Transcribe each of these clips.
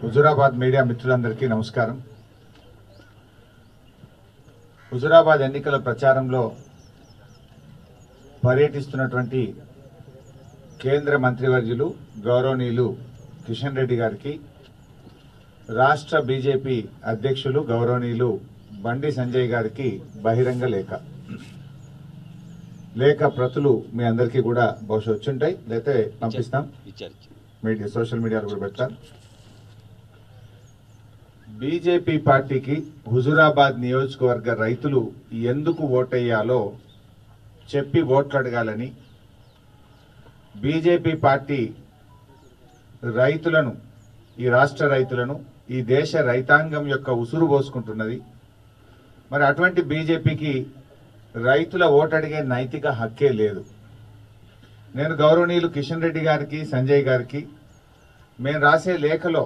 Huzurabad media మిత్రులందరికీ నమస్కారం హుజురాబాద్ ఎన్నికల ప్రచారంలో పర్యటిస్తున్నటువంటి కేంద్ర మంత్రివర్యులు గౌరవనీయులు కిషన్ రెడ్డి గారికి రాష్ట్ర బీజేపీ అధ్యక్షులు గౌరవనీయులు బండి సంజయ్ గారికి బహిరంగ లేఖ లేఖ ప్రతులు మీ అందరికీ కూడా బహుశా వచ్చుంటాయి లేకపోతే పంపిస్తాం ఇచ్చారు మీడియా సోషల్ మీడియాలో కూడా పెడతాను బీజేపీ పార్టీకి హుజురాబాద్ నియోజకవర్గ రైతులు ఎందుకు ఓటేయాలో చెప్పి ఓట్లు అడగాలని బీజేపీ పార్టీ రైతులను ఈ రాష్ట్ర రైతులను ఈ దేశ రైతాంగం యొక్క ఉసురు పోసుకుంటున్నది మరి అటువంటి బీజేపీకి రైతుల ఓటు అడిగే నైతిక హక్కే లేదు నేను గౌరవనీయులు కిషన్ రెడ్డి గారికి సంజయ్ గారికి మేము రాసే లేఖలో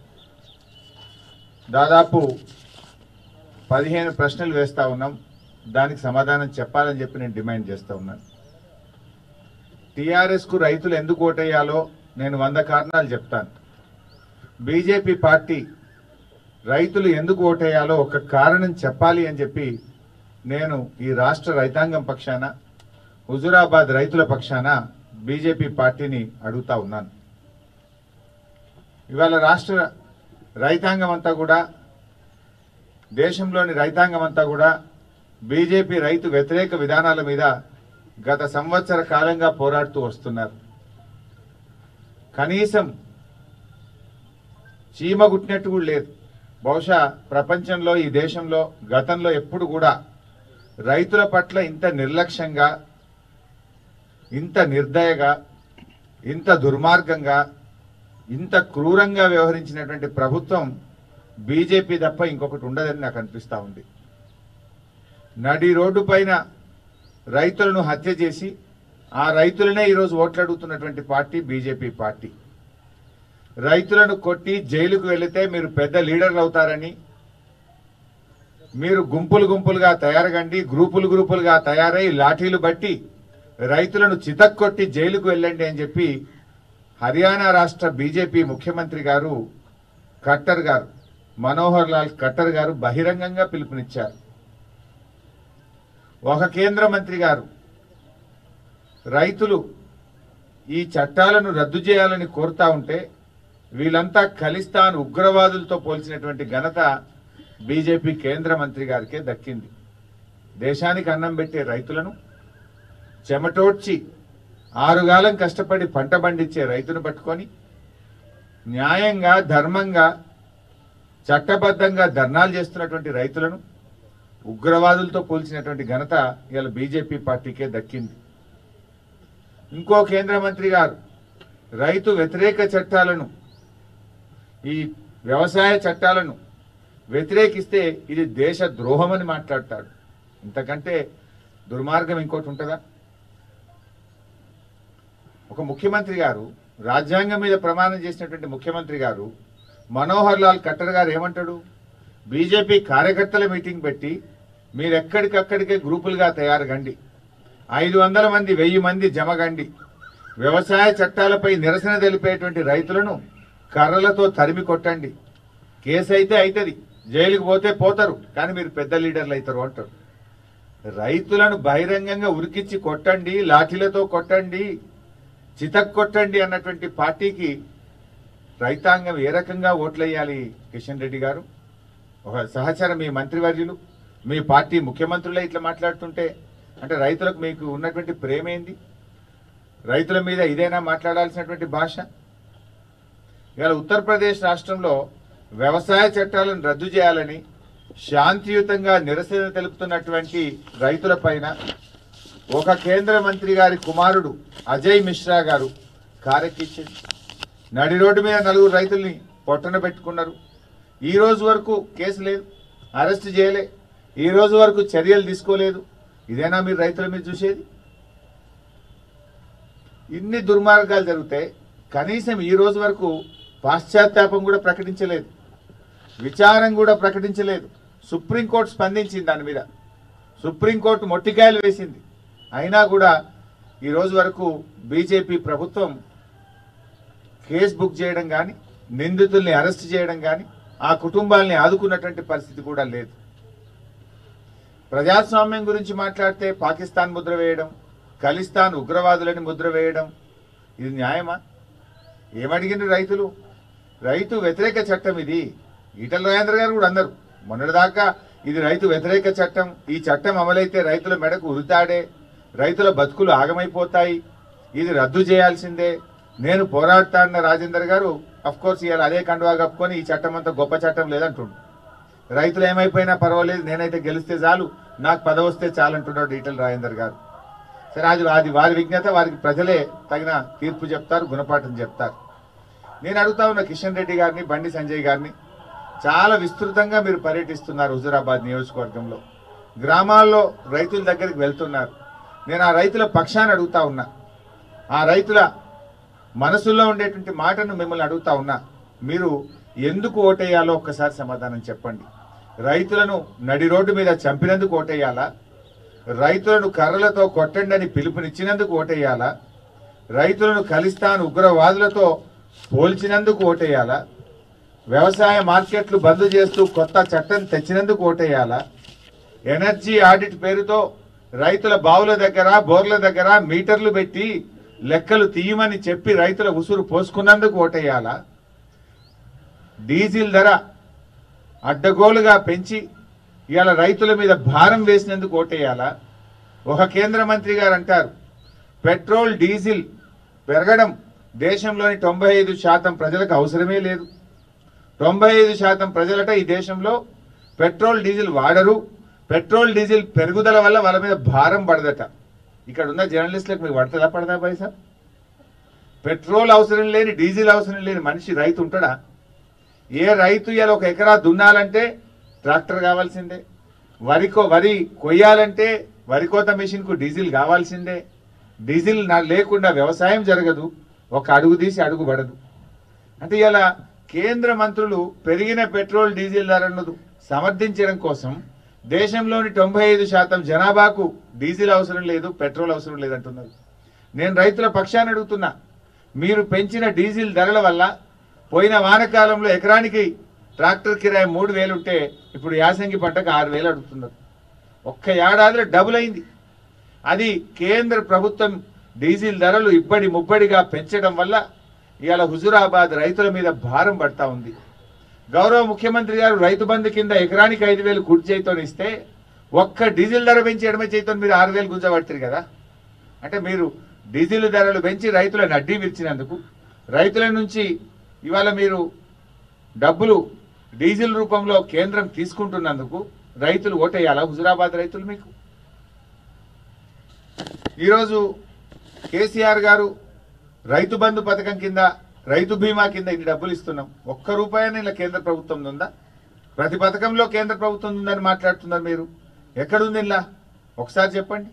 దాదాపు పదిహేను ప్రశ్నలు వేస్తా ఉన్నాం దానికి సమాధానం చెప్పాలని చెప్పి నేను డిమాండ్ చేస్తా ఉన్నాను టీఆర్ఎస్ కు రైతులు ఎందుకు ఓటేయాలో నేను వంద కారణాలు చెప్తాను బీజేపీ పార్టీ రైతులు ఎందుకు ఓటేయాలో ఒక కారణం చెప్పాలి అని చెప్పి నేను ఈ రాష్ట్ర రైతాంగం పక్షాన హుజురాబాద్ రైతుల పక్షాన బీజేపీ పార్టీని అడుగుతా ఉన్నాను ఇవాళ రాష్ట్ర రైతాంగం అంతా కూడా దేశంలోని రైతాంగం అంతా కూడా బీజేపీ రైతు వ్యతిరేక విధానాల మీద గత సంవత్సర కాలంగా పోరాడుతూ వస్తున్నారు కనీసం చీమ గుట్టినట్టు కూడా లేదు బహుశా ప్రపంచంలో ఈ దేశంలో గతంలో ఎప్పుడు కూడా రైతుల పట్ల ఇంత నిర్లక్ష్యంగా ఇంత నిర్దయగా ఇంత దుర్మార్గంగా ఇంత క్రూరంగా వ్యవహరించినటువంటి ప్రభుత్వం బీజేపీ తప్ప ఇంకొకటి ఉండదని నాకు అనిపిస్తా ఉంది నడి రోడ్డు పైన రైతులను హత్య చేసి ఆ రైతులనే ఈరోజు ఓట్లు అడుగుతున్నటువంటి పార్టీ బీజేపీ పార్టీ రైతులను కొట్టి జైలుకు వెళితే మీరు పెద్ద లీడర్లు అవుతారని మీరు గుంపులు గుంపులుగా తయారగండి గ్రూపులు గ్రూపులుగా తయారై లాఠీలు బట్టి రైతులను చితక్కొట్టి జైలుకు వెళ్ళండి అని చెప్పి హర్యానా రాష్ట్ర బీజేపీ ముఖ్యమంత్రి గారు ఖట్టర్ గారు మనోహర్ లాల్ ఖట్టర్ గారు బహిరంగంగా పిలుపునిచ్చారు ఒక కేంద్ర మంత్రి గారు రైతులు ఈ చట్టాలను రద్దు చేయాలని కోరుతా ఉంటే వీళ్ళంతా ఖలిస్తాన్ ఉగ్రవాదులతో పోల్చినటువంటి ఘనత బీజేపీ కేంద్ర మంత్రి గారికే దక్కింది దేశానికి అన్నం పెట్టే రైతులను చెమటోడ్చి ఆరుగాలం కష్టపడి పంట పండించే రైతును పట్టుకొని న్యాయంగా ధర్మంగా చట్టబద్ధంగా ధర్నాలు చేస్తున్నటువంటి రైతులను ఉగ్రవాదులతో పోల్చినటువంటి ఘనత ఇవాళ బీజేపీ పార్టీకే దక్కింది ఇంకో కేంద్ర మంత్రి గారు రైతు వ్యతిరేక చట్టాలను ఈ వ్యవసాయ చట్టాలను వ్యతిరేకిస్తే ఇది దేశ ద్రోహమని మాట్లాడతాడు ఇంతకంటే దుర్మార్గం ఇంకోటి ఉంటుందా ఒక ముఖ్యమంత్రి గారు రాజ్యాంగం మీద ప్రమాణం చేసినటువంటి ముఖ్యమంత్రి గారు మనోహర్ లాల్ ఖట్టర్ గారు ఏమంటాడు బీజేపీ కార్యకర్తల మీటింగ్ పెట్టి మీరు ఎక్కడికక్కడికే గ్రూపులుగా తయారుగండి ఐదు వందల మంది వెయ్యి మంది జమగండి వ్యవసాయ చట్టాలపై నిరసన తెలిపేటువంటి రైతులను కర్రలతో తరిమి కొట్టండి కేసు అయితే అవుతుంది జైలుకు పోతే పోతారు కానీ మీరు పెద్ద లీడర్లు అవుతారు అంటారు రైతులను బహిరంగంగా ఉరికిచ్చి కొట్టండి లాఠీలతో కొట్టండి చితక్ కొట్టండి అన్నటువంటి పార్టీకి రైతాంగం ఏ రకంగా ఓట్లేయాలి కిషన్ రెడ్డి గారు ఒక సహచర మీ మంత్రివర్యులు మీ పార్టీ ముఖ్యమంత్రులే ఇట్లా మాట్లాడుతుంటే అంటే రైతులకు మీకు ఉన్నటువంటి ప్రేమ ఏంది రైతుల మీద ఇదేనా మాట్లాడాల్సినటువంటి భాష ఇవాళ ఉత్తరప్రదేశ్ రాష్ట్రంలో వ్యవసాయ చట్టాలను రద్దు చేయాలని శాంతియుతంగా నిరసన తెలుపుతున్నటువంటి రైతుల పైన ఒక కేంద్ర మంత్రి గారి కుమారుడు అజయ్ మిశ్రా గారు కారెక్కిచ్చింది నడి రోడ్డు మీద నలుగురు రైతుల్ని పొట్టన పెట్టుకున్నారు ఈ రోజు వరకు కేసు లేదు అరెస్ట్ చేయలే ఈ రోజు వరకు చర్యలు తీసుకోలేదు ఇదేనా మీరు రైతుల మీద చూసేది ఇన్ని దుర్మార్గాలు జరుగుతాయి కనీసం ఈ రోజు వరకు పాశ్చాత్తాపం కూడా ప్రకటించలేదు విచారం కూడా ప్రకటించలేదు సుప్రీంకోర్టు స్పందించింది దాని మీద సుప్రీంకోర్టు మొట్టికాయలు వేసింది అయినా కూడా ఈ రోజు వరకు బీజేపీ ప్రభుత్వం కేసు బుక్ చేయడం కానీ నిందితుల్ని అరెస్ట్ చేయడం కానీ ఆ కుటుంబాల్ని ఆదుకున్నటువంటి పరిస్థితి కూడా లేదు ప్రజాస్వామ్యం గురించి మాట్లాడితే పాకిస్తాన్ ముద్ర వేయడం ఖలిస్తాన్ ఉగ్రవాదులని ముద్ర వేయడం ఇది న్యాయమా ఏమడిగిండ్రు రైతులు రైతు వ్యతిరేక చట్టం ఇది ఈటల రాజేంద్ర గారు కూడా అన్నారు మొన్నటిదాకా ఇది రైతు వ్యతిరేక చట్టం ఈ చట్టం అమలైతే రైతుల మెడకు ఉరితాడే రైతుల బతుకులు ఆగమైపోతాయి ఇది రద్దు చేయాల్సిందే నేను పోరాడతాన్న రాజేందర్ గారు అఫ్ కోర్స్ ఇవాళ అదే కండువా కప్పుకొని ఈ చట్టం అంతా గొప్ప చట్టం లేదంటుండు రైతులు ఏమైపోయినా పర్వాలేదు నేనైతే గెలిస్తే చాలు నాకు పదవి వస్తే చాలంటున్నాడు ఈటల రాజేందర్ గారు సరే అది అది వారి విజ్ఞత వారికి ప్రజలే తగిన తీర్పు చెప్తారు గుణపాఠం చెప్తారు నేను అడుగుతా ఉన్న కిషన్ రెడ్డి గారిని బండి సంజయ్ గారిని చాలా విస్తృతంగా మీరు పర్యటిస్తున్నారు హుజురాబాద్ నియోజకవర్గంలో గ్రామాల్లో రైతుల దగ్గరికి వెళ్తున్నారు నేను ఆ రైతుల పక్షాన్ని అడుగుతా ఉన్నా ఆ రైతుల మనసులో ఉండేటువంటి మాటను మిమ్మల్ని అడుగుతా ఉన్నా మీరు ఎందుకు ఓటేయాలో ఒక్కసారి సమాధానం చెప్పండి రైతులను నడి రోడ్డు మీద చంపినందుకు ఓటేయాలా రైతులను కర్రలతో కొట్టండి అని పిలుపునిచ్చినందుకు ఓటేయాలా రైతులను ఖలిస్తాన్ ఉగ్రవాదులతో పోల్చినందుకు ఓటేయాలా వ్యవసాయ మార్కెట్లు బంద్ చేస్తూ కొత్త చట్టం తెచ్చినందుకు ఓటేయాలా ఎనర్జీ ఆడిట్ పేరుతో రైతుల బావుల దగ్గర బోర్ల దగ్గర మీటర్లు పెట్టి లెక్కలు తీయమని చెప్పి రైతుల ఉసురు పోసుకున్నందుకు ఓటేయాలా డీజిల్ ధర అడ్డగోలుగా పెంచి ఇవాళ రైతుల మీద భారం వేసినందుకు ఓటేయాలా ఒక కేంద్ర మంత్రి గారు అంటారు పెట్రోల్ డీజిల్ పెరగడం దేశంలోని తొంభై ఐదు శాతం ప్రజలకు అవసరమే లేదు తొంభై ఐదు శాతం ప్రజలట ఈ దేశంలో పెట్రోల్ డీజిల్ వాడరు పెట్రోల్ డీజిల్ పెరుగుదల వల్ల వాళ్ళ మీద భారం పడదట ఇక్కడ ఉన్న జర్నలిస్టులకు మీకు పడుతుందా పడదా పైసా పెట్రోల్ అవసరం లేని డీజిల్ అవసరం లేని మనిషి రైతు ఉంటాడా ఏ రైతు ఇలా ఒక ఎకరా దున్నాలంటే ట్రాక్టర్ కావాల్సిందే వరికో వరి కొయ్యాలంటే వరి కోత మెషిన్కు డీజిల్ కావాల్సిందే డీజిల్ నా- లేకుండా వ్యవసాయం జరగదు ఒక అడుగు తీసి అడుగు పడదు అంటే ఇలా కేంద్ర మంత్రులు పెరిగిన పెట్రోల్ డీజిల్ ధరను సమర్థించడం కోసం దేశంలోని తొంభై ఐదు శాతం జనాభాకు డీజిల్ అవసరం లేదు పెట్రోల్ అవసరం లేదంటున్నారు నేను రైతుల పక్షాన్ని అడుగుతున్నా మీరు పెంచిన డీజిల్ ధరల వల్ల పోయిన వానకాలంలో ఎకరానికి ట్రాక్టర్ కిరాయి మూడు వేలు ఉంటే ఇప్పుడు యాసంగి పంటకు ఆరు వేలు అడుగుతున్నారు ఒక్క ఏడాదిలో డబుల్ అయింది అది కేంద్ర ప్రభుత్వం డీజిల్ ధరలు ఇబ్బడి ముబ్బడిగా పెంచడం వల్ల ఇవాళ హుజురాబాద్ రైతుల మీద భారం పడతా ఉంది గౌరవ ముఖ్యమంత్రి గారు రైతు బంధు కింద ఎకరానికి ఐదు వేలు కుడి చేతితో ఇస్తే ఒక్క డీజిల్ ధర పెంచి ఎడమ చేతితో మీరు ఆరు వేలు గుంజబడతారు కదా అంటే మీరు డీజిల్ ధరలు పెంచి రైతులను అడ్డీ విరిచినందుకు రైతుల నుంచి ఇవాళ మీరు డబ్బులు డీజిల్ రూపంలో కేంద్రం తీసుకుంటున్నందుకు రైతులు ఓటేయాలా హుజురాబాద్ రైతులు మీకు ఈరోజు కేసీఆర్ గారు రైతు బంధు పథకం కింద రైతు బీమా కింద ఇన్ని డబ్బులు ఇస్తున్నాం ఒక్క రూపాయని ఇలా కేంద్ర ప్రభుత్వం ఉందా ప్రతి పథకంలో కేంద్ర ప్రభుత్వం ఉందని మాట్లాడుతున్నారు మీరు ఎక్కడుంది ఇలా ఒకసారి చెప్పండి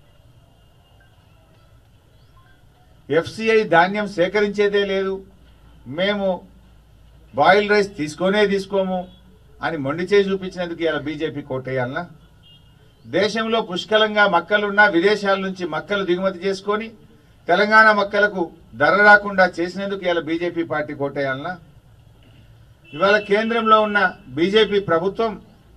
ఎఫ్సిఐ ధాన్యం సేకరించేదే లేదు మేము బాయిల్ రైస్ తీసుకోనే తీసుకోము అని మొండి చేసి చూపించినందుకు ఇలా బీజేపీ కోటేయాలనా దేశంలో పుష్కలంగా మక్కలున్నా విదేశాల నుంచి మక్కలు దిగుమతి చేసుకొని తెలంగాణ మక్కలకు ధర రాకుండా చేసినందుకు ఇలా బీజేపీ పార్టీ కోటేయాలనా ఇవాళ కేంద్రంలో ఉన్న బీజేపీ ప్రభుత్వం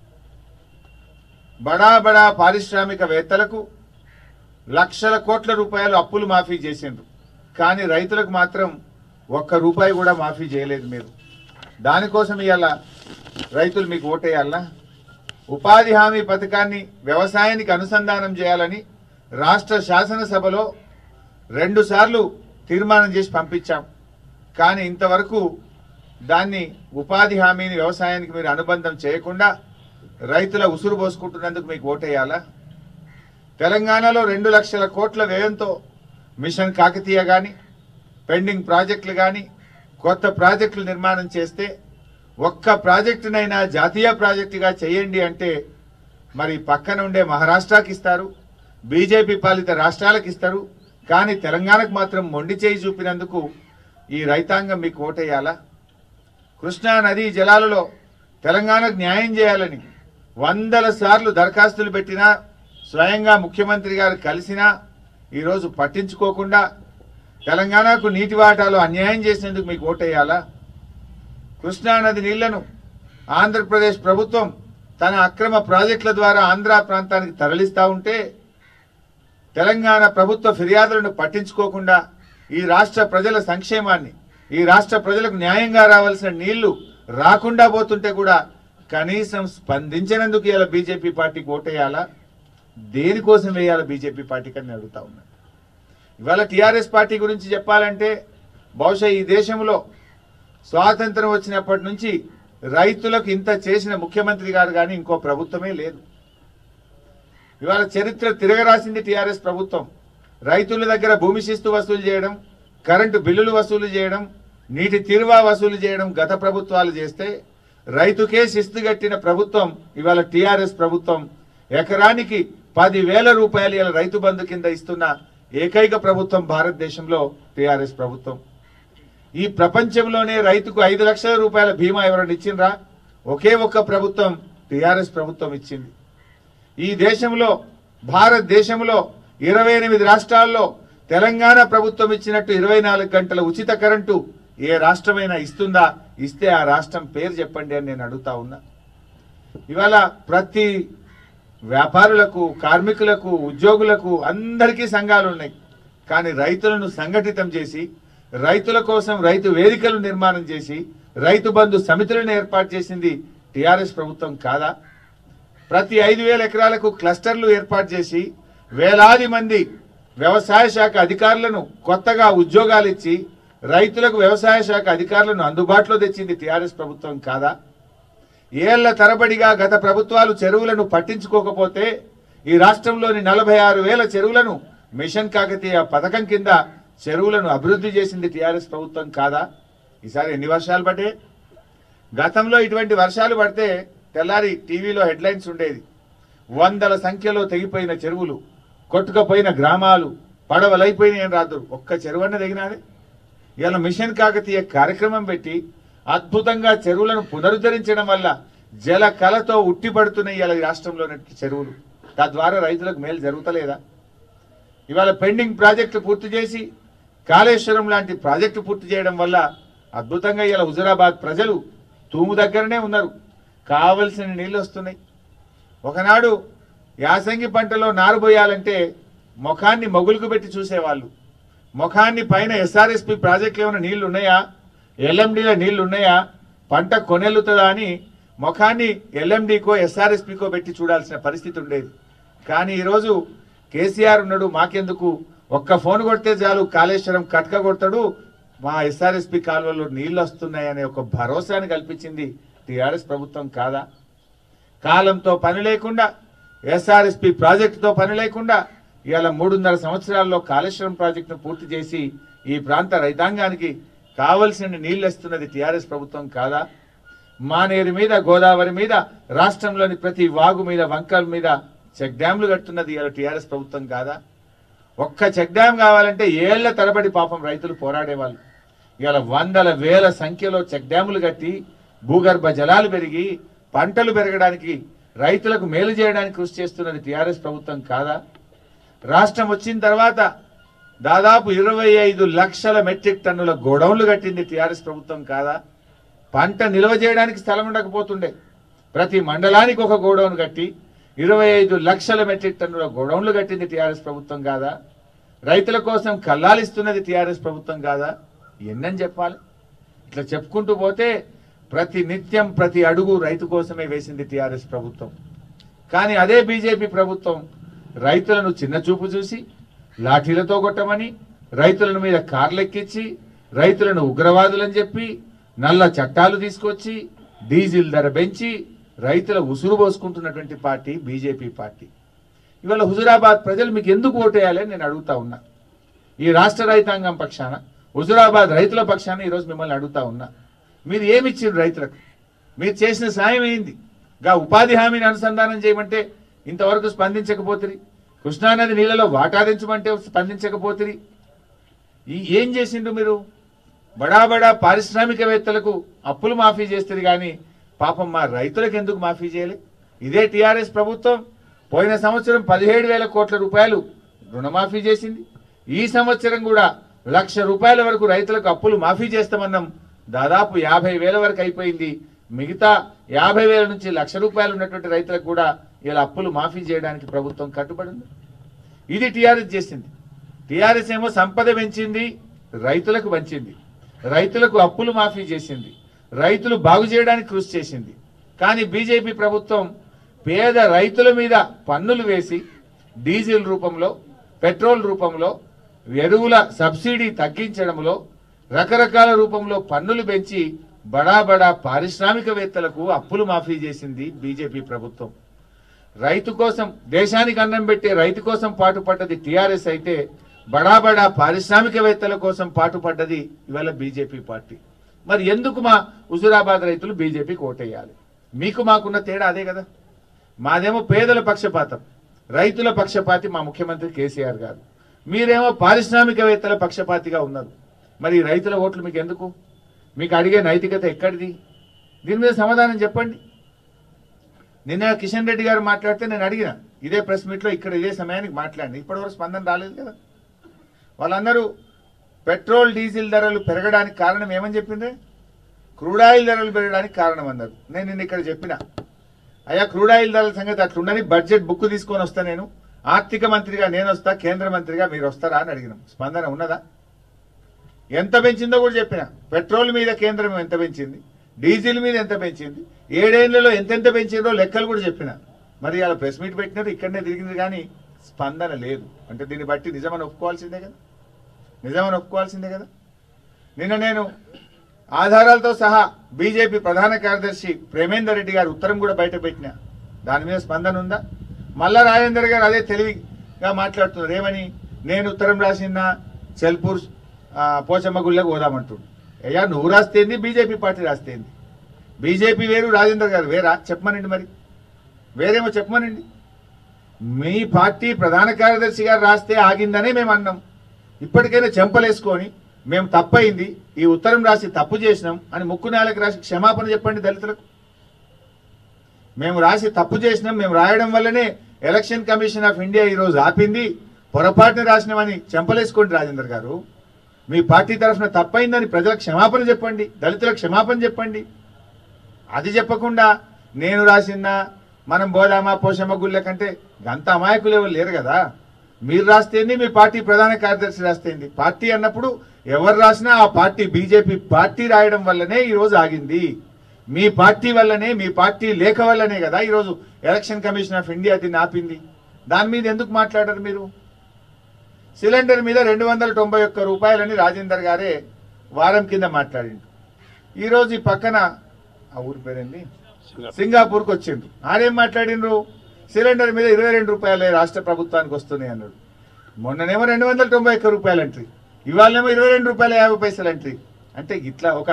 బడా బడా పారిశ్రామికవేత్తలకు లక్షల కోట్ల రూపాయలు అప్పులు మాఫీ చేసిండ్రు కానీ రైతులకు మాత్రం ఒక్క రూపాయి కూడా మాఫీ చేయలేదు మీరు దానికోసం ఇవాళ రైతులు మీకు ఓటేయాలనా ఉపాధి హామీ పథకాన్ని వ్యవసాయానికి అనుసంధానం చేయాలని రాష్ట్ర శాసనసభలో రెండు సార్లు తీర్మానం చేసి పంపించాం కానీ ఇంతవరకు దాన్ని ఉపాధి హామీని వ్యవసాయానికి మీరు అనుబంధం చేయకుండా రైతుల ఉసురు పోసుకుంటున్నందుకు మీకు ఓటేయాలా తెలంగాణలో రెండు లక్షల కోట్ల వ్యయంతో మిషన్ కాకతీయ కానీ పెండింగ్ ప్రాజెక్టులు కానీ కొత్త ప్రాజెక్టులు నిర్మాణం చేస్తే ఒక్క ప్రాజెక్టునైనా జాతీయ ప్రాజెక్టుగా చేయండి అంటే మరి పక్కన ఉండే మహారాష్ట్రకి ఇస్తారు బీజేపీ పాలిత రాష్ట్రాలకు ఇస్తారు కానీ తెలంగాణకు మాత్రం మొండి చేయి చూపినందుకు ఈ రైతాంగం మీకు ఓటేయాలా కృష్ణా నదీ జలాలలో తెలంగాణకు న్యాయం చేయాలని వందల సార్లు దరఖాస్తులు పెట్టినా స్వయంగా ముఖ్యమంత్రి గారు కలిసినా ఈరోజు పట్టించుకోకుండా తెలంగాణకు నీటి వాటాలో అన్యాయం చేసినందుకు మీకు ఓటేయాలా కృష్ణానది నీళ్లను ఆంధ్రప్రదేశ్ ప్రభుత్వం తన అక్రమ ప్రాజెక్టుల ద్వారా ఆంధ్ర ప్రాంతానికి తరలిస్తా ఉంటే తెలంగాణ ప్రభుత్వ ఫిర్యాదులను పట్టించుకోకుండా ఈ రాష్ట్ర ప్రజల సంక్షేమాన్ని ఈ రాష్ట్ర ప్రజలకు న్యాయంగా రావాల్సిన నీళ్లు రాకుండా పోతుంటే కూడా కనీసం స్పందించినందుకు ఇలా బీజేపీ పార్టీకి ఓటేయాలా దేనికోసం వేయాలా బీజేపీ పార్టీకి అని అడుగుతా ఉన్నాను ఇవాళ టీఆర్ఎస్ పార్టీ గురించి చెప్పాలంటే బహుశా ఈ దేశంలో స్వాతంత్రం వచ్చినప్పటి నుంచి రైతులకు ఇంత చేసిన ముఖ్యమంత్రి గారు కానీ ఇంకో ప్రభుత్వమే లేదు ఇవాళ చరిత్ర తిరగరాసింది టీఆర్ఎస్ ప్రభుత్వం రైతుల దగ్గర భూమి శిస్తు వసూలు చేయడం కరెంటు బిల్లులు వసూలు చేయడం నీటి తీరువా వసూలు చేయడం గత ప్రభుత్వాలు చేస్తే రైతుకే శిస్తు కట్టిన ప్రభుత్వం ఇవాళ టీఆర్ఎస్ ప్రభుత్వం ఎకరానికి పదివేల రూపాయలు ఇలా రైతు బంధు కింద ఇస్తున్న ఏకైక ప్రభుత్వం భారతదేశంలో టీఆర్ఎస్ ప్రభుత్వం ఈ ప్రపంచంలోనే రైతుకు ఐదు లక్షల రూపాయల బీమా ఎవరైనా ఇచ్చిండ్రా ఒకే ఒక్క ప్రభుత్వం టీఆర్ఎస్ ప్రభుత్వం ఇచ్చింది ఈ దేశంలో భారతదేశంలో ఇరవై ఎనిమిది రాష్ట్రాల్లో తెలంగాణ ప్రభుత్వం ఇచ్చినట్టు ఇరవై నాలుగు గంటల ఉచిత కరెంటు ఏ రాష్ట్రమైనా ఇస్తుందా ఇస్తే ఆ రాష్ట్రం పేరు చెప్పండి అని నేను అడుగుతా ఉన్నా ఇవాళ ప్రతి వ్యాపారులకు కార్మికులకు ఉద్యోగులకు అందరికీ సంఘాలు ఉన్నాయి కానీ రైతులను సంఘటితం చేసి రైతుల కోసం రైతు వేదికలు నిర్మాణం చేసి రైతు బంధు సమితులను ఏర్పాటు చేసింది టీఆర్ఎస్ ప్రభుత్వం కాదా ప్రతి ఐదు వేల ఎకరాలకు క్లస్టర్లు ఏర్పాటు చేసి వేలాది మంది వ్యవసాయ శాఖ అధికారులను కొత్తగా ఉద్యోగాలు ఇచ్చి రైతులకు వ్యవసాయ శాఖ అధికారులను అందుబాటులో తెచ్చింది టీఆర్ఎస్ ప్రభుత్వం కాదా ఏళ్ల తరబడిగా గత ప్రభుత్వాలు చెరువులను పట్టించుకోకపోతే ఈ రాష్ట్రంలోని నలభై ఆరు వేల చెరువులను మిషన్ కాకతీయ పథకం కింద చెరువులను అభివృద్ధి చేసింది టీఆర్ఎస్ ప్రభుత్వం కాదా ఈసారి ఎన్ని వర్షాలు పడ్డే గతంలో ఇటువంటి వర్షాలు పడితే తెల్లారి టీవీలో హెడ్లైన్స్ ఉండేది వందల సంఖ్యలో తెగిపోయిన చెరువులు కొట్టుకుపోయిన గ్రామాలు పడవలైపోయినాయి అని రాదు ఒక్క చెరువు అన్న తెగినాదే ఇలా మిషన్ కాకతీయ కార్యక్రమం పెట్టి అద్భుతంగా చెరువులను పునరుద్ధరించడం వల్ల జల కళతో ఉట్టిపడుతున్నాయి ఇలా ఈ రాష్ట్రంలోని చెరువులు తద్వారా రైతులకు మేలు జరుగుతలేదా ఇవాళ పెండింగ్ ప్రాజెక్టు పూర్తి చేసి కాళేశ్వరం లాంటి ప్రాజెక్టు పూర్తి చేయడం వల్ల అద్భుతంగా ఇలా హుజురాబాద్ ప్రజలు తూము దగ్గరనే ఉన్నారు కావలసిన నీళ్ళు వస్తున్నాయి ఒకనాడు యాసంగి పంటలో నారు పోయాలంటే ముఖాన్ని మొగులుకు పెట్టి చూసేవాళ్ళు ముఖాన్ని పైన ఎస్ఆర్ఎస్పి ప్రాజెక్టులు ఏమైనా నీళ్లు ఉన్నాయా ఎల్ఎండిలో నీళ్లు ఉన్నాయా పంట కొనెల్లుతుందా అని ముఖాన్ని ఎల్ఎండికో ఎస్ఆర్ఎస్పికో పెట్టి చూడాల్సిన పరిస్థితి ఉండేది కానీ ఈరోజు కేసీఆర్ ఉన్నాడు మాకెందుకు ఒక్క ఫోన్ కొడితే చాలు కాళేశ్వరం కట్క కొడతాడు మా ఎస్ఆర్ఎస్పి కాలువలో నీళ్లు వస్తున్నాయనే ఒక భరోసాని కల్పించింది టీఆర్ఎస్ ప్రభుత్వం కాదా కాలంతో పని లేకుండా ఎస్ఆర్ఎస్పి ప్రాజెక్టుతో పని లేకుండా ఇవాళ మూడున్నర సంవత్సరాల్లో కాళేశ్వరం ప్రాజెక్టును పూర్తి చేసి ఈ ప్రాంత రైతాంగానికి కావలసిన నీళ్లు ఇస్తున్నది టీఆర్ఎస్ ప్రభుత్వం కాదా మానేరు మీద గోదావరి మీద రాష్ట్రంలోని ప్రతి వాగు మీద వంకల మీద చెక్ డ్యాంలు కడుతున్నది ఇవాళ టీఆర్ఎస్ ప్రభుత్వం కాదా ఒక్క చెక్ డ్యామ్ కావాలంటే ఏళ్ల తరబడి పాపం రైతులు పోరాడేవాళ్ళు ఇవాళ వందల వేల సంఖ్యలో చెక్ డ్యాములు కట్టి భూగర్భ జలాలు పెరిగి పంటలు పెరగడానికి రైతులకు మేలు చేయడానికి కృషి చేస్తున్నది టీఆర్ఎస్ ప్రభుత్వం కాదా రాష్ట్రం వచ్చిన తర్వాత దాదాపు ఇరవై ఐదు లక్షల మెట్రిక్ టన్నుల గోడౌన్లు కట్టింది టీఆర్ఎస్ ప్రభుత్వం కాదా పంట నిల్వ చేయడానికి స్థలం ఉండకపోతుండే ప్రతి మండలానికి ఒక గోడౌన్ కట్టి ఇరవై ఐదు లక్షల మెట్రిక్ టన్నుల గోడౌన్లు కట్టింది టీఆర్ఎస్ ప్రభుత్వం కాదా రైతుల కోసం కల్లాలిస్తున్నది టీఆర్ఎస్ ప్రభుత్వం కాదా ఎన్నని చెప్పాలి ఇట్లా చెప్పుకుంటూ పోతే ప్రతి నిత్యం ప్రతి అడుగు రైతు కోసమే వేసింది టీఆర్ఎస్ ప్రభుత్వం కానీ అదే బీజేపీ ప్రభుత్వం రైతులను చిన్న చూపు చూసి లాఠీలతో కొట్టమని రైతులను మీద కార్లెక్కించి రైతులను ఉగ్రవాదులని చెప్పి నల్ల చట్టాలు తీసుకొచ్చి డీజిల్ ధర పెంచి రైతుల ఉసురు పోసుకుంటున్నటువంటి పార్టీ బీజేపీ పార్టీ ఇవాళ హుజురాబాద్ ప్రజలు మీకు ఎందుకు ఓటేయాలని నేను అడుగుతా ఉన్నా ఈ రాష్ట్ర రైతాంగం పక్షాన హుజురాబాద్ రైతుల పక్షాన ఈరోజు మిమ్మల్ని అడుగుతా ఉన్నా మీరు ఏమి ఇచ్చిండ్రు రైతులకు మీరు చేసిన సాయం ఏంది గా ఉపాధి హామీని అనుసంధానం చేయమంటే ఇంతవరకు స్పందించకపోతుంది కృష్ణానది నీళ్ళలో వాటాదించమంటే స్పందించకపోతుంది ఈ ఏం చేసిండ్రు మీరు బడా బడా పారిశ్రామికవేత్తలకు అప్పులు మాఫీ చేస్తుంది కానీ పాపం మా రైతులకు ఎందుకు మాఫీ చేయలే ఇదే టీఆర్ఎస్ ప్రభుత్వం పోయిన సంవత్సరం పదిహేడు వేల కోట్ల రూపాయలు రుణమాఫీ చేసింది ఈ సంవత్సరం కూడా లక్ష రూపాయల వరకు రైతులకు అప్పులు మాఫీ చేస్తామన్నాం దాదాపు యాభై వేల వరకు అయిపోయింది మిగతా యాభై వేల నుంచి లక్ష రూపాయలు ఉన్నటువంటి రైతులకు కూడా ఇలా అప్పులు మాఫీ చేయడానికి ప్రభుత్వం కట్టుబడి ఉంది ఇది టీఆర్ఎస్ చేసింది టీఆర్ఎస్ ఏమో సంపద పెంచింది రైతులకు పంచింది రైతులకు అప్పులు మాఫీ చేసింది రైతులు బాగు చేయడానికి కృషి చేసింది కానీ బీజేపీ ప్రభుత్వం పేద రైతుల మీద పన్నులు వేసి డీజిల్ రూపంలో పెట్రోల్ రూపంలో ఎరువుల సబ్సిడీ తగ్గించడంలో రకరకాల రూపంలో పన్నులు పెంచి బడా బడా పారిశ్రామికవేత్తలకు అప్పులు మాఫీ చేసింది బీజేపీ ప్రభుత్వం రైతు కోసం దేశానికి అన్నం పెట్టే రైతు కోసం పాటుపడ్డది టీఆర్ఎస్ అయితే బడా బడా పారిశ్రామికవేత్తల కోసం పాటుపడ్డది ఇవాళ బీజేపీ పార్టీ మరి ఎందుకు మా హుజురాబాద్ రైతులు బీజేపీకి ఓటేయాలి మీకు మాకున్న తేడా అదే కదా మాదేమో పేదల పక్షపాతం రైతుల పక్షపాతి మా ముఖ్యమంత్రి కేసీఆర్ గారు మీరేమో పారిశ్రామికవేత్తల పక్షపాతిగా ఉన్నారు మరి ఈ రైతుల ఓట్లు మీకు ఎందుకు మీకు అడిగే నైతికత ఎక్కడిది దీని మీద సమాధానం చెప్పండి నిన్న కిషన్ రెడ్డి గారు మాట్లాడితే నేను అడిగిన ఇదే ప్రెస్ మీట్లో ఇక్కడ ఇదే సమయానికి మాట్లాడింది ఇప్పటివరకు స్పందన రాలేదు కదా వాళ్ళందరూ పెట్రోల్ డీజిల్ ధరలు పెరగడానికి కారణం ఏమని చెప్పింది క్రూడ్ ఆయిల్ ధరలు పెరగడానికి కారణం అన్నారు నేను నిన్న ఇక్కడ చెప్పిన అయ్యా క్రూడ్ ఆయిల్ ధరల సంగతి అట్లుండని బడ్జెట్ బుక్ తీసుకొని వస్తా నేను ఆర్థిక మంత్రిగా నేను వస్తా కేంద్ర మంత్రిగా మీరు వస్తారా అని అడిగినాం స్పందన ఉన్నదా ఎంత పెంచిందో కూడా చెప్పిన పెట్రోల్ మీద కేంద్రం ఎంత పెంచింది డీజిల్ మీద ఎంత పెంచింది ఏడేళ్లలో ఎంతెంత పెంచిందో లెక్కలు కూడా చెప్పిన మరి అలా ప్రెస్ మీట్ పెట్టినారు ఇక్కడనే తిరిగింది కానీ స్పందన లేదు అంటే దీన్ని బట్టి నిజమని ఒప్పుకోవాల్సిందే కదా నిజమని ఒప్పుకోవాల్సిందే కదా నిన్న నేను ఆధారాలతో సహా బీజేపీ ప్రధాన కార్యదర్శి ప్రేమేందర్ రెడ్డి గారు ఉత్తరం కూడా బయట పెట్టిన దాని మీద స్పందన ఉందా మల్లా రాజేందర్ గారు అదే తెలివిగా మాట్లాడుతున్నారు ఏమని నేను ఉత్తరం రాసిన చెల్పూర్ ఆ, పోచమ్మ గుళ్ళకు పోదామంటుండు అయ్యా నువ్వు రాస్తేంది బీజేపీ పార్టీ రాస్తేంది బీజేపీ వేరు రాజేందర్ గారు వేరా చెప్పమనండి మరి వేరేమో చెప్పమనండి మీ పార్టీ ప్రధాన కార్యదర్శి గారు రాస్తే ఆగిందనే మేము అన్నాం ఇప్పటికైనా చెంపలేసుకొని మేము తప్పయింది ఈ ఉత్తరం రాసి తప్పు చేసినాం అని ముక్కు నేలకు రాసి క్షమాపణ చెప్పండి దళితులకు మేము రాసి తప్పు చేసినాం మేము రాయడం వల్లనే ఎలక్షన్ కమిషన్ ఆఫ్ ఇండియా ఈరోజు ఆపింది పొరపాటున రాసినామని చెంపలేసుకోండి రాజేందర్ గారు మీ పార్టీ తరఫున తప్పైందని ప్రజలకు క్షమాపణ చెప్పండి దళితులకు క్షమాపణ చెప్పండి అది చెప్పకుండా నేను రాసిన మనం బోదామా పోషమ్మ గుళ్ళ కంటే గంత అమాయకులు ఎవరు లేరు కదా మీరు రాస్తేంది మీ పార్టీ ప్రధాన కార్యదర్శి రాస్తేంది పార్టీ అన్నప్పుడు ఎవరు రాసినా ఆ పార్టీ బీజేపీ పార్టీ రాయడం వల్లనే ఈరోజు ఆగింది మీ పార్టీ వల్లనే మీ పార్టీ లేఖ వల్లనే కదా ఈరోజు ఎలక్షన్ కమిషన్ ఆఫ్ ఇండియా దీన్ని ఆపింది దాని మీద ఎందుకు మాట్లాడరు మీరు సిలిండర్ మీద రెండు వందల తొంభై ఒక్క రూపాయలని రాజేందర్ గారే వారం కింద మాట్లాడిండు ఈరోజు ఈ పక్కన ఆ ఊరి పేరేంది సింగాపూర్కి వచ్చిండ్రు ఆడేం మాట్లాడిండ్రు సిలిండర్ మీద ఇరవై రెండు రూపాయలే రాష్ట్ర ప్రభుత్వానికి వస్తున్నాయి అన్నాడు మొన్ననేమో రెండు వందల తొంభై ఒక్క రూపాయలు అంట్రీ ఇవాళనేమో ఇరవై రెండు రూపాయల యాభై పైసలు అంట్రీ అంటే ఇట్లా ఒక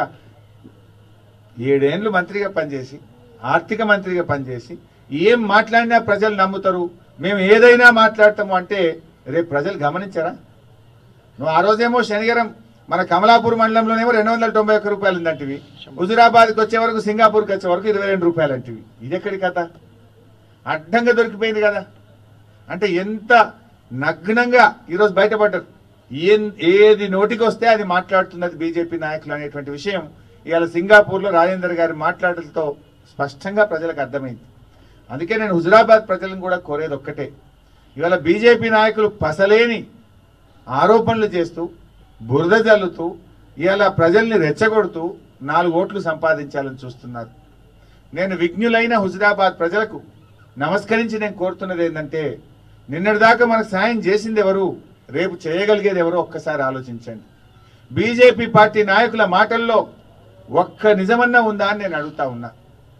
ఏడేండ్లు మంత్రిగా పనిచేసి ఆర్థిక మంత్రిగా పనిచేసి ఏం మాట్లాడినా ప్రజలు నమ్ముతారు మేము ఏదైనా మాట్లాడతాము అంటే రేపు ప్రజలు గమనించారా నువ్వు ఆ రోజేమో శనిగరం మన కమలాపూర్ మండలంలోనేమో రెండు వందల తొంభై ఒక్క రూపాయలు ఉందంటివి హుజురాబాద్కి వచ్చే వరకు సింగాపూర్కి వచ్చే వరకు ఇరవై రెండు రూపాయలు అంటివి ఇది ఎక్కడి కథ అడ్డంగా దొరికిపోయింది కదా అంటే ఎంత నగ్నంగా ఈరోజు బయటపడ్డారు ఏం ఏది నోటికి వస్తే అది మాట్లాడుతున్నది బీజేపీ నాయకులు అనేటువంటి విషయం ఇవాళ సింగాపూర్లో రాజేందర్ గారి మాట్లాడలతో స్పష్టంగా ప్రజలకు అర్థమైంది అందుకే నేను హుజురాబాద్ ప్రజలను కూడా కోరేది ఒక్కటే ఇవాళ బీజేపీ నాయకులు పసలేని ఆరోపణలు చేస్తూ బురద జల్లుతూ ఇవాళ ప్రజల్ని రెచ్చగొడుతూ నాలుగు ఓట్లు సంపాదించాలని చూస్తున్నారు నేను విఘ్నులైన హుజురాబాద్ ప్రజలకు నమస్కరించి నేను కోరుతున్నది ఏంటంటే నిన్నటిదాకా మనకు సాయం చేసింది ఎవరు రేపు చేయగలిగేది ఎవరో ఒక్కసారి ఆలోచించండి బీజేపీ పార్టీ నాయకుల మాటల్లో ఒక్క నిజమన్నా ఉందా అని నేను అడుగుతా ఉన్నా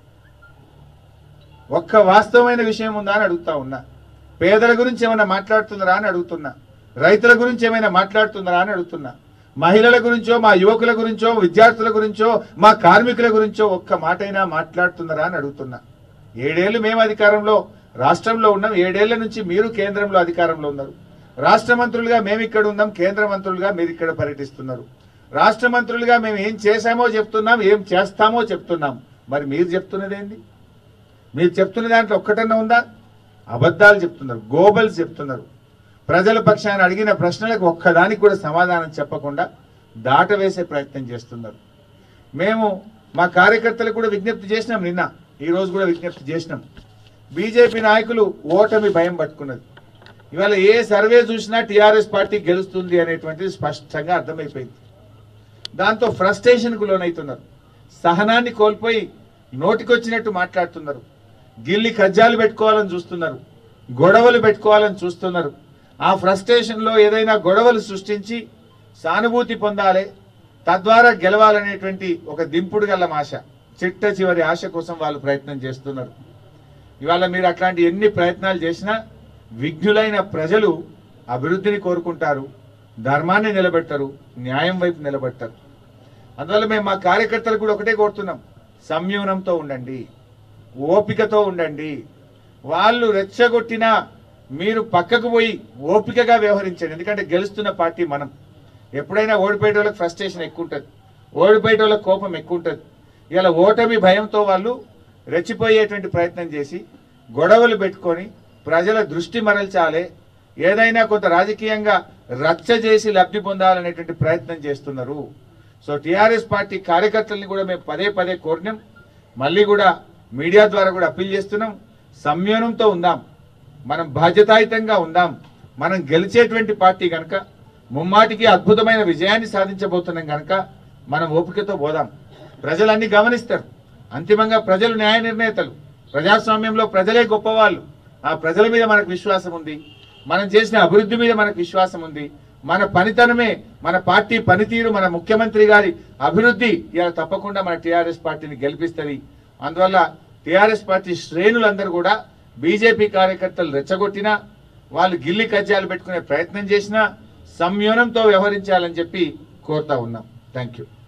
ఒక్క వాస్తవమైన విషయం ఉందా అని అడుగుతా ఉన్నా పేదల గురించి ఏమైనా మాట్లాడుతున్నారా అని అడుగుతున్నా రైతుల గురించి ఏమైనా మాట్లాడుతున్నారా అని అడుగుతున్నా మహిళల గురించో మా యువకుల గురించో విద్యార్థుల గురించో మా కార్మికుల గురించో ఒక్క మాటైనా మాట్లాడుతున్నారా అని అడుగుతున్నా ఏడేళ్లు మేము అధికారంలో రాష్ట్రంలో ఉన్నాం ఏడేళ్ల నుంచి మీరు కేంద్రంలో అధికారంలో ఉన్నారు రాష్ట్ర మంత్రులుగా మేము ఇక్కడ ఉన్నాం కేంద్ర మంత్రులుగా మీరు ఇక్కడ పర్యటిస్తున్నారు రాష్ట్ర మంత్రులుగా మేము ఏం చేశామో చెప్తున్నాం ఏం చేస్తామో చెప్తున్నాం మరి మీరు చెప్తున్నది ఏంది మీరు చెప్తున్న దాంట్లో ఒక్కటన్నా ఉందా అబద్ధాలు చెప్తున్నారు గోబల్స్ చెప్తున్నారు ప్రజల పక్షాన్ని అడిగిన ప్రశ్నలకు ఒక్కదానికి కూడా సమాధానం చెప్పకుండా దాటవేసే ప్రయత్నం చేస్తున్నారు మేము మా కార్యకర్తలకు కూడా విజ్ఞప్తి చేసినాం నిన్న ఈ రోజు కూడా విజ్ఞప్తి చేసినాం బీజేపీ నాయకులు ఓటమి భయం పట్టుకున్నది ఇవాళ ఏ సర్వే చూసినా టీఆర్ఎస్ పార్టీ గెలుస్తుంది అనేటువంటిది స్పష్టంగా అర్థమైపోయింది దాంతో ఫ్రస్ట్రేషన్కు లోనవుతున్నారు సహనాన్ని కోల్పోయి నోటికొచ్చినట్టు మాట్లాడుతున్నారు గిల్లి కజ్జాలు పెట్టుకోవాలని చూస్తున్నారు గొడవలు పెట్టుకోవాలని చూస్తున్నారు ఆ ఫ్రస్ట్రేషన్లో ఏదైనా గొడవలు సృష్టించి సానుభూతి పొందాలి తద్వారా గెలవాలనేటువంటి ఒక దింపుడు గల ఆశ చిట్ట చివరి ఆశ కోసం వాళ్ళు ప్రయత్నం చేస్తున్నారు ఇవాళ మీరు అట్లాంటి ఎన్ని ప్రయత్నాలు చేసినా విఘ్నులైన ప్రజలు అభివృద్ధిని కోరుకుంటారు ధర్మాన్ని నిలబెట్టరు న్యాయం వైపు నిలబెట్టరు అందువల్ల మేము మా కార్యకర్తలకు కూడా ఒకటే కోరుతున్నాం సంయమనంతో ఉండండి ఓపికతో ఉండండి వాళ్ళు రెచ్చగొట్టినా మీరు పక్కకు పోయి ఓపికగా వ్యవహరించండి ఎందుకంటే గెలుస్తున్న పార్టీ మనం ఎప్పుడైనా ఓడిపోయే వాళ్ళకి ఫ్రస్ట్రేషన్ ఎక్కువ ఉంటుంది ఓడిపోయే వాళ్ళకి కోపం ఎక్కువ ఉంటుంది ఇలా ఓటమి భయంతో వాళ్ళు రెచ్చిపోయేటువంటి ప్రయత్నం చేసి గొడవలు పెట్టుకొని ప్రజల దృష్టి మరల్చాలే ఏదైనా కొంత రాజకీయంగా రచ్చ చేసి లబ్ధి పొందాలనేటువంటి ప్రయత్నం చేస్తున్నారు సో టీఆర్ఎస్ పార్టీ కార్యకర్తల్ని కూడా మేము పదే పదే కోరినాం మళ్ళీ కూడా మీడియా ద్వారా కూడా అప్పీల్ చేస్తున్నాం సంయమనంతో ఉందాం మనం బాధ్యతాయుతంగా ఉందాం మనం గెలిచేటువంటి పార్టీ కనుక ముమ్మాటికి అద్భుతమైన విజయాన్ని సాధించబోతున్నాం కనుక మనం ఓపికతో పోదాం ప్రజలన్నీ గమనిస్తారు అంతిమంగా ప్రజలు న్యాయ నిర్ణేతలు ప్రజాస్వామ్యంలో ప్రజలే గొప్పవాళ్ళు ఆ ప్రజల మీద మనకు విశ్వాసం ఉంది మనం చేసిన అభివృద్ధి మీద మనకు విశ్వాసం ఉంది మన పనితనమే మన పార్టీ పనితీరు మన ముఖ్యమంత్రి గారి అభివృద్ధి ఇలా తప్పకుండా మన టీఆర్ఎస్ పార్టీని గెలిపిస్తుంది అందువల్ల టీఆర్ఎస్ పార్టీ శ్రేణులందరూ కూడా బీజేపీ కార్యకర్తలు రెచ్చగొట్టినా వాళ్ళు గిల్లి కజ్జాలు పెట్టుకునే ప్రయత్నం చేసినా సంయమనంతో వ్యవహరించాలని చెప్పి కోరుతా ఉన్నాం థ్యాంక్ యూ